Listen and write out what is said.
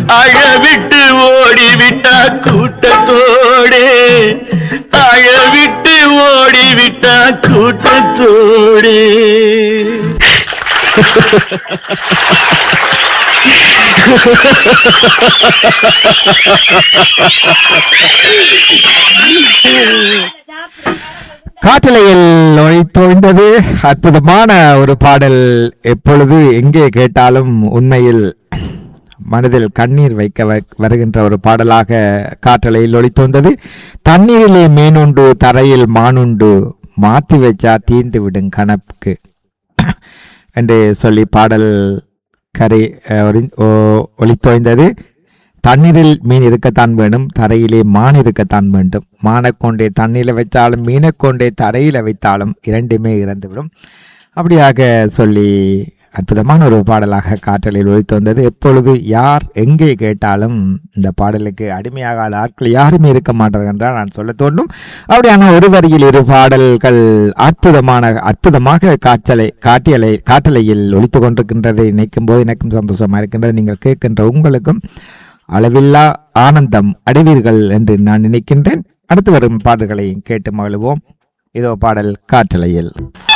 அழவிட்டு ஓடிவிட்டா கூட்டத்தோடு அழவிட்டு ஓடிவிட்டா கூட்டத்தோடு காற்றலையில் ஒழித்தொழிந்தது அற்புதமான ஒரு பாடல் எப்பொழுது எங்கே கேட்டாலும் உண்மையில் மனதில் கண்ணீர் வைக்க வ- வருகின்ற ஒரு பாடலாக காற்றலையில் ஒழித்தொந்தது தண்ணீரிலே மீனுண்டு தரையில் மானுண்டு மாத்தி வச்சா தீந்து விடும் கணக்கு என்று சொல்லி பாடல் கரை அஹ், ஒளி- ஓ- ஒலித்தோய்ந்தது தண்ணீரில் மீன் இருக்கத்தான் வேண்டும் தரையிலே மான் இருக்கத்தான் வேண்டும் மானைக் கொண்டே தண்ணீரில் வைத்தாலும் மீனைக் கொண்டே தரையில வைத்தாலும் இரண்டுமே இறந்துவிடும் அப்படியாக சொல்லி அற்புதமான ஒரு பாடலாக காற்றலில் ஒழித்து வந்தது எப்பொழுது யார் எங்கே கேட்டாலும் இந்த பாடலுக்கு அடிமையாகாத ஆட்கள் யாருமே இருக்க மாட்டார்கள் என்றால் நான் சொல்ல தோன்றும் அப்படியான ஒரு வரியில் இரு பாடல்கள் அற்புதமான அற்புதமாக காற்றலை காட்டியலை காற்றலையில் ஒழித்து கொண்டிருக்கின்றது நினைக்கும் போது எனக்கும் சந்தோஷமா இருக்கின்றது நீங்கள் கேட்கின்ற உங்களுக்கும் அளவில்லா ஆனந்தம் அடைவீர்கள் என்று நான் நினைக்கின்றேன் அடுத்து வரும் பாடல்களை கேட்டு மகிழ்வோம் இதோ பாடல் காற்றலையில்